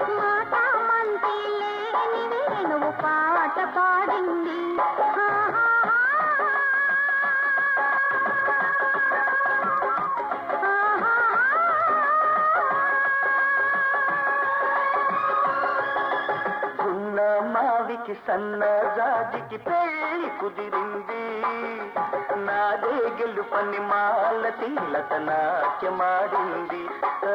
మాట మంతి లేని వేణువు పాట పాడింది గున్న మావికి సన్న జాజికి పెళ్లి కుదిరింది నాదే గెలుపని మాల తీలత నాట్యమాడింది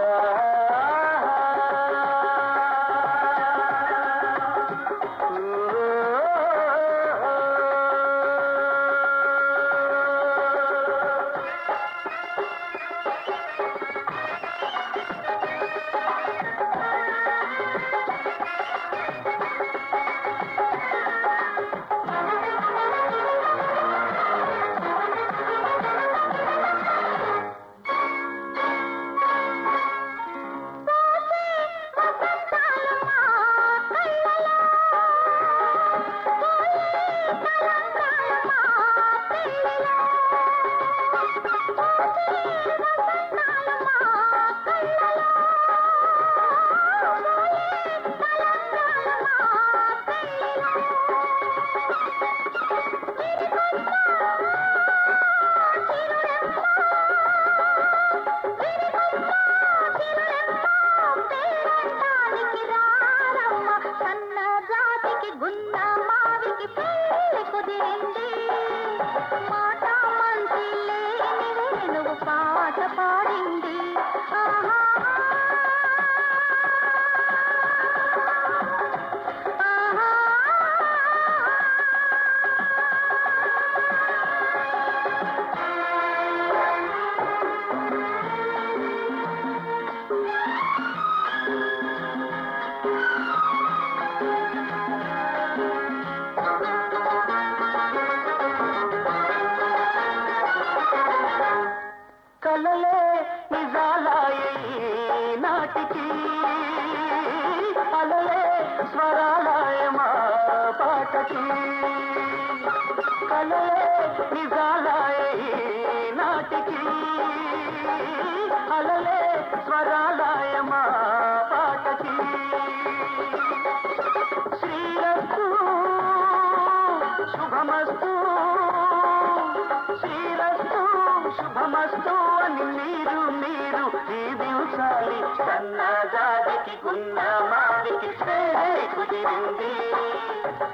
పేరంటానికి రారమ్మ సన్న జాతికి గున్న మావికి పెళ్లి కుదిరింది మాట మంచి లేని వేణువు పాట పాడింది ఆహా కలలే నిజాలాయి నాటికి అలలే స్వరాలాయ మా పాటకి కలలే నిజాలాయ నాటికి అలలే స్వరాలాయ మా పాటకి శ్రీరస్తు శుభమస్తు శ్రీరస్తు శుభమస్తు అని మీరు మీరు దీవించాలి సన్నజాతికి గున్న మావికి కుదిరింది